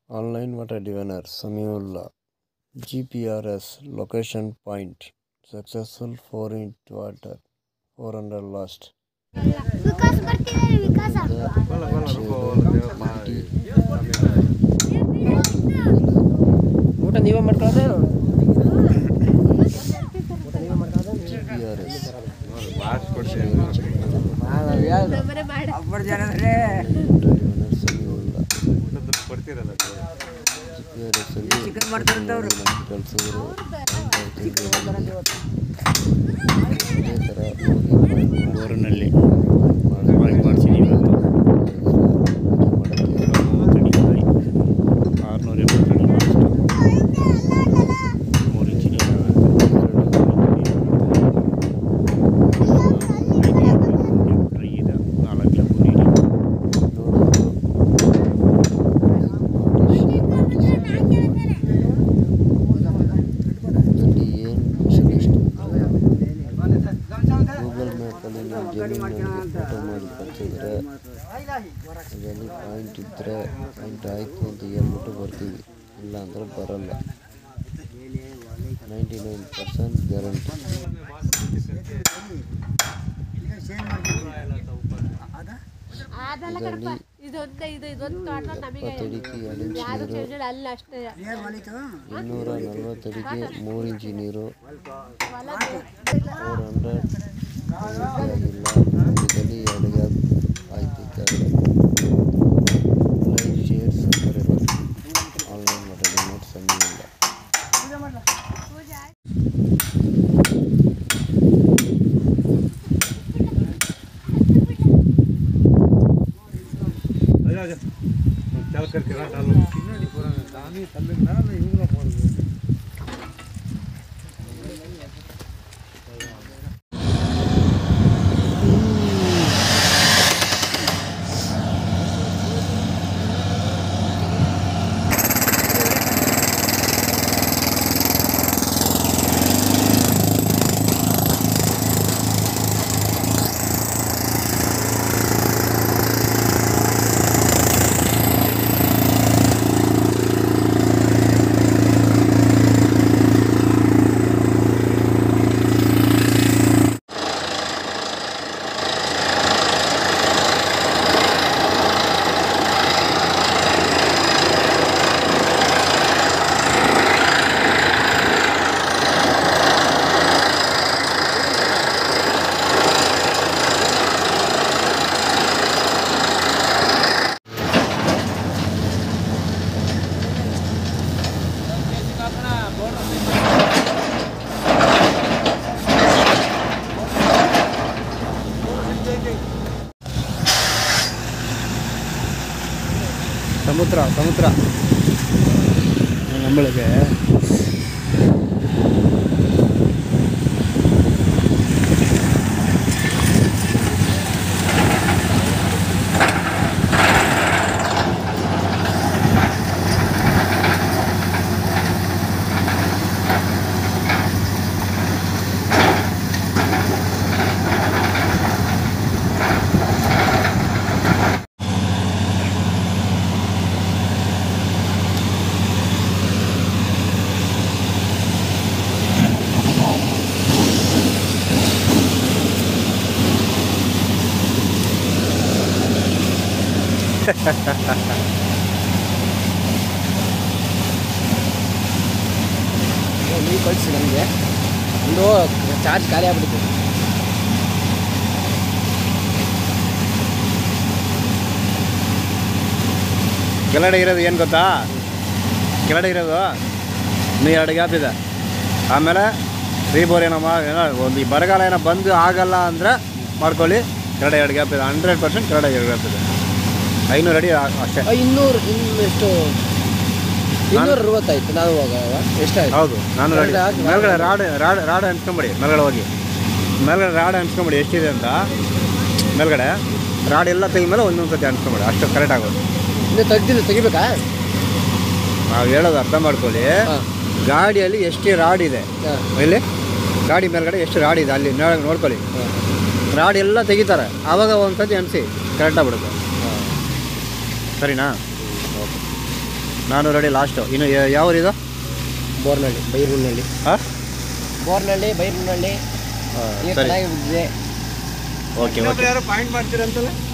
Online water diviner Samiullah GPRS location point successful 4 inch water 400 lost Vikas ಬರ್ತಿದ್ದಾರೆ ವಿಕಾಸ ಊಟ ನೀವೇ ಮಾಡ್ಕೊಳ್ಳೋದು GPRS diviner Samiullah GPRS ಅಲ್ಲಿ ಕಳ್ಸಿದ್ರು ಇದೇ ಥರ ಹೋಗಿ ಬೋರ್ನಲ್ಲಿ ಮಾಡಿ ಮಾಡಿ ಮಾಡಿಸಿದ್ದೀವಿ ಇವತ್ತು ಮೂವತ್ತು ಅಡಿ ಆರುನೂರ ಎಂಬತ್ತು ಅಡಿ ಲಾಸ್ಟ್ ಮೂರು ಇಂಚ್ ಟ್ರೈ ಇದೆ ನಾಲ್ಕು ಲಕ್ಷ ನೀಡಿ ಅಲ್ಲಿ ಏನು ಸ್ಪೆಷಲಿಸ್ಟ್ ಗೂಗಲ್ ಮ್ಯಾಪಲ್ಲಿ ನೀವು ಜಮೀನಿನಲ್ಲಿ ಫೋಟೋ ಮಾಡಿ ಕಳಿಸಿದ್ರೆ ಅದರಲ್ಲಿ ಪಾಯಿಂಟ್ ಇದ್ದರೆ ಪಾಯಿಂಟ್ ಆಯಿತು ಅಂತ ಹೇಳ್ಬಿಟ್ಟು ಬರ್ತೀವಿ ಇಲ್ಲ ಅಂದರೆ ಬರಲ್ಲ ನೈಂಟಿ ನೈನ್ ಪರ್ಸೆಂಟ್ ಗ್ಯಾರಂಟಿ ಅದೆಲ್ಲ ಕಣಪ್ಪ ಇದೊಂದೇ ಇದು ಇದೊಂದು ಕಾರಣ ನಮಗೆ ಎಪ್ಪತ್ತಡಿಗೆ ಎರಡು ಇಂಚ್ ಯಾರು ನೀರು ಚೇಂಜ್ ಅಲ್ಲ ಅಷ್ಟೇ ಇನ್ನೂರ ನಲ್ವತ್ತಡಿಗೆ ಮೂರು ಇಂಚ್ ನೀರು ಹೊಲ ಫೋರ್ ಹಂಡ್ರೆಡ್ ಆಗಿಲ್ಲ ಇದರಲ್ಲಿ ಎರಡು ಗ್ಯಾಪ್ ಆಯ್ತಿದ್ದಾರೆ ಲೈವ್ ಶೇರ್ ಸಬ್ಬರೆಲ್ಲ ಆನ್ಲೈನ್ ಮಾಡೋದು ನೋಡಿ ಸಮಯ ಇಲ್ಲ ಸಮುದ್ರ ಸಮುದ್ರ ನಂಬಳಿಗೆ ನೀವು ಕಳಿಸಿ ನಮಗೆ ಒಂದು ಚಾರ್ಜ್ ಖಾಲಿ ಆಗ್ಬಿಟ್ಟಿದೆ ಕೆಳಗಡೆ ಇರೋದು ಏನು ಗೊತ್ತಾ ಕೆಳಗಡೆ ಇರೋದು ಇನ್ನೂ ಎರಡು ಗ್ಯಾಪ್ ಇದೆ ಆಮೇಲೆ ರೀಬೋರ್ ಏನೋ ಮಾ ಏನೋ ಒಂದು ಈ ಬರಗಾಲ ಏನೋ ಬಂದು ಆಗಲ್ಲ ಅಂದರೆ ಮಾಡ್ಕೊಳ್ಳಿ ಕೆಳಗಡೆ ಎರಡು ಗ್ಯಾಪ್ ಇದೆ ಹಂಡ್ರೆಡ್ ಪರ್ಸೆಂಟ್ ಕೆಳಗಡೆ ಎರಡು ಗ್ಯಾಪ್ ಇದೆ ಐನೂರು ಅಡಿ ಆ- ಅಷ್ಟೇ ಇನ್ನೂರು ಇನ್ನು ಎಷ್ಟು ಇನ್ನೂರ ಅರವತ್ತಾಯ್ತು ನಾವು ಹೋಗುವಾಗ ಎಷ್ಟಾಯ್ತು ಹೌದು ನಾನು ರೆಡಿ ಕೆಳಗಡೆ ಹಾಕಿ- ಮೇಲ್ಗಡೆ ರಾಡ್ ರಾಡ್ ರಾಡ್ ಅನ್ಸ್ಕೊಂಬಿಡಿ ಮೇಲ್ಗಡೆ ಹೋಗಿ ಮೇಲ್ಗಡೆ ರಾಡ್ ಅನ್ಸ್ಕೊಂಬಿಡಿ ಎಷ್ಟಿದೆ ಅಂತ ಮೇಲ್ಗಡೆ ರಾಡ್ ಎಲ್ಲ ತೆಗಿದ್ಮೇಲೆ ಒಂದೊಂದು ಸತಿ ಅನ್ಸ್ಕೊಂಬಿಡಿ ಅಷ್ಟು ಕರೆಕ್ಟ್ ಆಗೋದು ಇನ್ನು ತೆಗ್ದಿಲ್ಲ ತೆಗಿಬೇಕಾ ನಾವು ಹೇಳೋದು ಅರ್ಥ ಮಾಡ್ಕೊಳ್ಳಿ ಹಾಂ ಗಾಡಿಯಲ್ಲಿ ಎಷ್ಟು ರಾಡ್ ಇದೆ ಹಾಂ ಇಲ್ಲಿ ಗಾಡಿ ಮೇಲ್ಗಡೆ ಎಷ್ಟು ರಾಡ್ ಇದೆ ಅಲ್ಲಿ ನೋ- ನೋಡ್ಕೊಳ್ಳಿ ರಾಡ್ ಎಲ್ಲ ತೆಗಿತಾರೆ ಆವಾಗ ಒಂದು ಸತಿ ಅನಿಸಿ ಕರೆಕ್ಟಾಗಿ ಬಿಡುತ್ತೆ ಸರಿನಾ ನಾನ್ನೂರು ಅಡಿ ಲಾಸ್ಟು ಇನ್ನು ಯಾ- ಯಾವ ಊರು ಇದು ಬೋರ್ನಹಳ್ಳಿ ಬೈರೂರಿನಲ್ಲಿ ಹಾಂ ಬೋರ್ನಹಳ್ಳಿ ಬೈರೂರಿನಲ್ಲಿ ನೀರು ಸರಿ ಚೆನ್ನಾಗಿ ಬಿದ್ದಿದೆ ಓಕೆ ಓಕೆ ಯಾರು ಪಾಯಿಂಟ್ ಮಾಡ್ತೀರಂತಲ್ಲ